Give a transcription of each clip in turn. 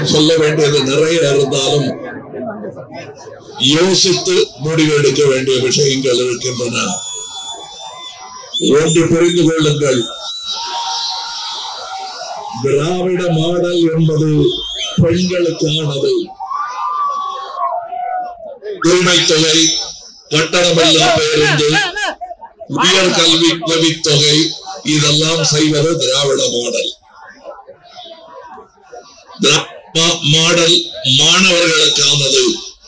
சொல்ல வேண்டியது நிறைய இருந்தாலும் யோசித்து முடிவெடுக்க வேண்டிய விஷயங்கள் இருக்கின்றன ஒன்று புரிந்து கொள்ளுங்கள் திராவிட மாடல் என்பது பெண்களுக்கானது உரிமை தொகை கட்டணமில்லா பேருந்து உயர் கல்வி உதவித்தொகை இதெல்லாம் செய்வது திராவிட மாடல் திராவிட மாடல் மாணவர்களுக்கானது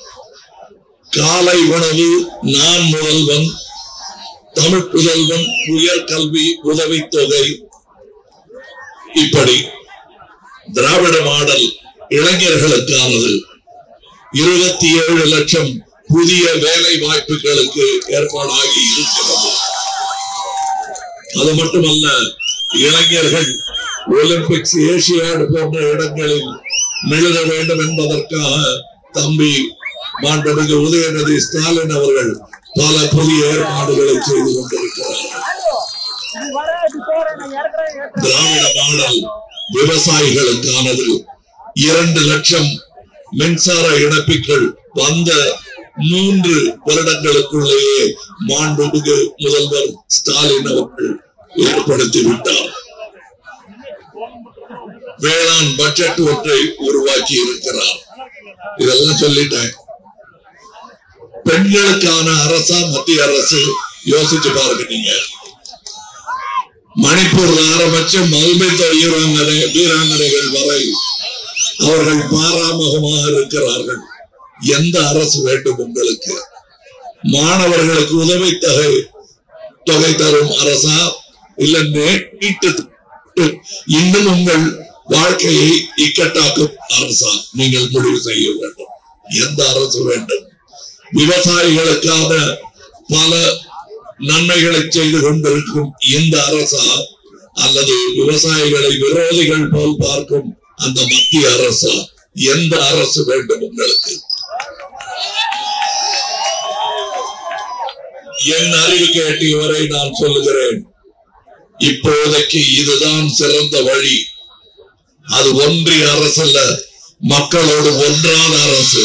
காலை உணவு நான் முதல்வன் தமிழ் புதல்வன் உயர் கல்வி உதவித்தொகை இப்படி திராவிட மாடல் இளைஞர்களுக்கானது இருபத்தி ஏழு லட்சம் புதிய வேலை வாய்ப்புகளுக்கு ஏற்பாடாகி இருக்கிறது அது மட்டுமல்ல இளைஞர்கள் ஒலிம்பிக்ஸ் ஏசியாடு போன்ற இடங்களில் நிகழ வேண்டும் என்பதற்காக தம்பி மாண்புமிகு உதயநிதி ஸ்டாலின் அவர்கள் பல புதிய ஏற்பாடுகளை செய்து கொண்டிருக்கிறார்கள் திராவிட மாடல் விவசாயிகளுக்கானது இரண்டு லட்சம் மின்சார இணைப்புகள் வந்த மூன்று வருடங்களுக்குள்ளேயே மாண்புமிகு முதல்வர் ஸ்டாலின் அவர்கள் ஏற்படுத்தி விட்டார் வேளாண் பட்ஜெட் ஒன்றை உருவாக்கி இருக்கிறார் இதெல்லாம் சொல்லிட்டேன் பெண்களுக்கான அரசா மத்திய அரசு யோசிச்சு பாருங்க நீங்க மணிப்பூர்ல ஆரம்பிச்சு மல்மித்த வீராங்கனை வீராங்கனைகள் வரை அவர்கள் பாராமுகமாக இருக்கிறார்கள் எந்த அரசு வேண்டும் உங்களுக்கு மாணவர்களுக்கு உதவி தொகை தொகை தரும் அரசா இல்ல நீட்டு இன்னும் உங்கள் வாழ்க்கையை இக்கட்டாக்கும் அரசா நீங்கள் முடிவு செய்ய வேண்டும் எந்த அரசு வேண்டும் விவசாயிகளுக்கான பல நன்மைகளை செய்து கொண்டிருக்கும் இந்த அரசா அல்லது விவசாயிகளை விரோதிகள் போல் பார்க்கும் அந்த மத்திய அரசா எந்த அரசு வேண்டும் உங்களுக்கு என் அறிவு கேட்டிய வரை நான் சொல்லுகிறேன் இப்போதைக்கு இதுதான் சிறந்த வழி அது ஒன்றிய அரசு அல்ல மக்களோடு ஒன்றான அரசு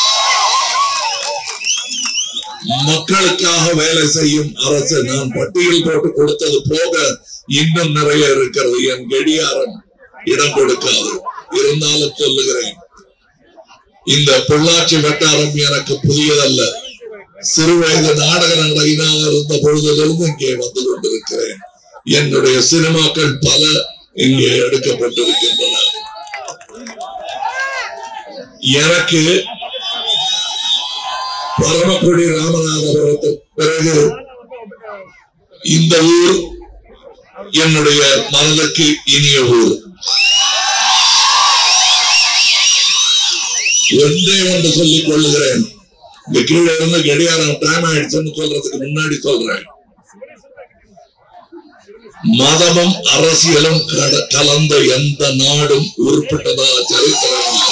மக்களுக்காக வேலை செய்யும் அரசு நான் பட்டியல் போட்டு கொடுத்தது போக இன்னும் நிறைய இருக்கிறது என் கடியாரம் இடம் கொடுக்காது இருந்தாலும் சொல்லுகிறேன் இந்த பொள்ளாச்சி வட்டாரம் எனக்கு புதியதல்ல சிறு வயது நாடக நடிகனாக இருந்த பொழுதிலிருந்து இங்கே வந்து கொண்டிருக்கிறேன் என்னுடைய சினிமாக்கள் பல இங்கே எடுக்கப்பட்டிருக்கின்றன எனக்கு பரமக்குடி ராமநாதபுரத்துக்கு பிறகு இந்த ஊர் என்னுடைய மனதுக்கு இனிய ஊர் ஒன்றே ஒன்று சொல்லிக் கொள்ளுகிறேன் இந்த கீழே இருந்து கடியாரம் டைம் ஆயிடுச்சுன்னு சொல்றதுக்கு முன்னாடி சொல்றேன் மதமும் அரசியலும் கட- கலந்த எந்த நாடும் உருப்பட்டதா சரித்திரம் இல்லை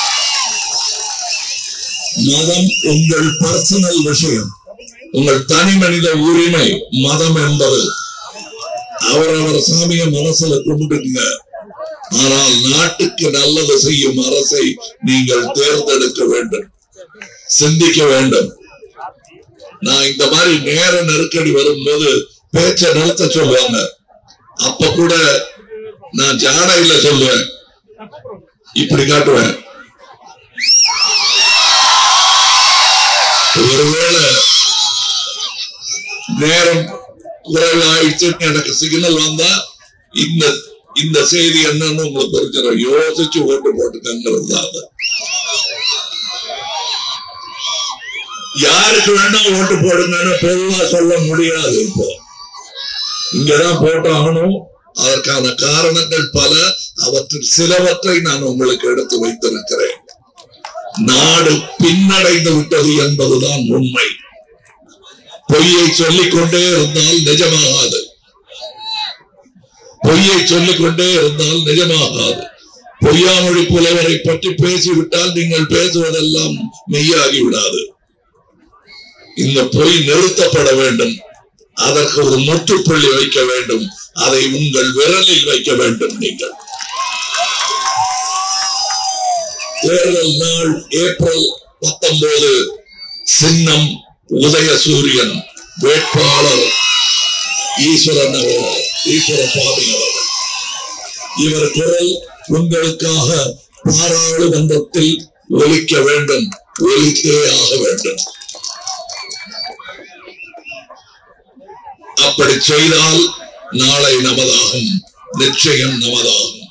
மதம் உங்கள் பர்சனல் விஷயம் உங்கள் தனி மனித உரிமை மதம் என்பது அவரவர் சாமியை மனசுல கும்பிட்டுங்க ஆனால் நாட்டுக்கு நல்லது செய்யும் அரசை நீங்கள் தேர்ந்தெடுக்க வேண்டும் சிந்திக்க வேண்டும் நான் இந்த மாதிரி நேர நெருக்கடி வரும்போது பேச்ச நிறுத்த சொல்லுவாங்க அப்ப கூட நான் ஜாடையில சொல்லுவேன் இப்படி காட்டுவேன் ஒருவேளை நேரம் குறைவாயிடுச்சுன்னு எனக்கு சிக்னல் வந்தா இந்த இந்த செய்தி என்னன்னு உங்களுக்கு தெரிஞ்சிடும் யோசிச்சு ஓட்டு போட்டுக்கங்கிறது தான் அது. யாருக்கு வேணா ஓட்டு போடுங்கன்னு பொதுவா சொல்ல முடியாது இப்போ இங்கதான் போட்டாகணும் அதற்கான காரணங்கள் பல அவற்றில் சிலவற்றை நான் உங்களுக்கு எடுத்து வைத்திருக்கிறேன் நாடு பின்னடைந்து விட்டது என்பதுதான் உண்மை பொய்யை சொல்லிக் கொண்டே இருந்தால் நிஜமாகாது பொய்யை சொல்லிக் கொண்டே இருந்தால் நிஜமாகாது பொய்யாமொழி புலவரை பற்றி பேசிவிட்டால் நீங்கள் பேசுவதெல்லாம் மெய்யாகி விடாது இந்த பொய் நிறுத்தப்பட வேண்டும் அதற்கு ஒரு முற்றுப்புள்ளி வைக்க வேண்டும் அதை உங்கள் விரலில் வைக்க வேண்டும் நீங்கள் தேர்தல் நாள் ஏப்ரல் பத்தொன்பது சின்னம் உதயசூரியன் வேட்பாளர் ஈஸ்வரன் அவர்கள் ஈஸ்வர சுவாமி அவர்கள் இவர் குரல் உங்களுக்காக பாராளுமன்றத்தில் ஒலிக்க வேண்டும் ஒலித்தே ஆக வேண்டும் அப்படி செய்தால் நாளை நமதாகும் நிச்சயம் நமதாகும்